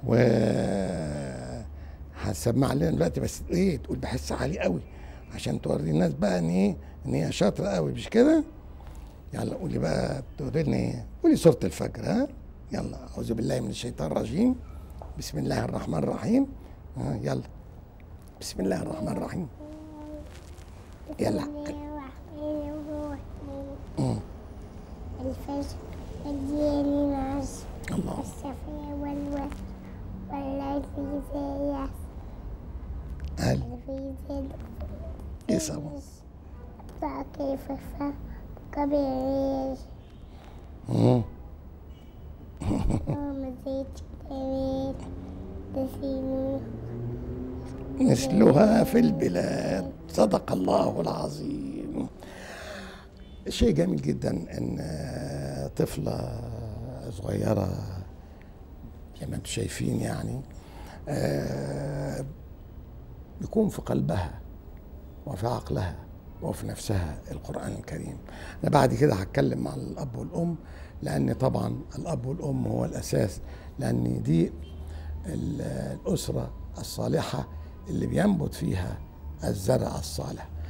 و هتسمع لنا دلوقتي بس ايه تقول بحس عالي قوي عشان توري الناس بقى ان ايه ان هي شاطره قوي مش كده يلا قولي بقى توري لنا ايه قولي سوره الفجر ها يلا اعوذ بالله من الشيطان الرجيم بسم الله الرحمن الرحيم ها يلا بسم الله الرحمن الرحيم يلا. بسم الله الرحمن الرحيم مم. الفجر الليل العصر الله الشفيع والوتر والليل إذا يسر هل في ذل ايه سوا أبطأ كيف فهم كبير مم. يوم زيت كبير تسيني مثلها في البلاد صدق الله العظيم شيء جميل جدا ان آه، طفله صغيره زي ما انتم شايفين يعني آه، يكون في قلبها وفي عقلها وفي نفسها القرآن الكريم أنا بعد كده هتكلم مع الأب والأم لأن طبعا الأب والأم هو الأساس لأن دي ال- الأسرة الصالحة اللي بينبت فيها الزرع الصالح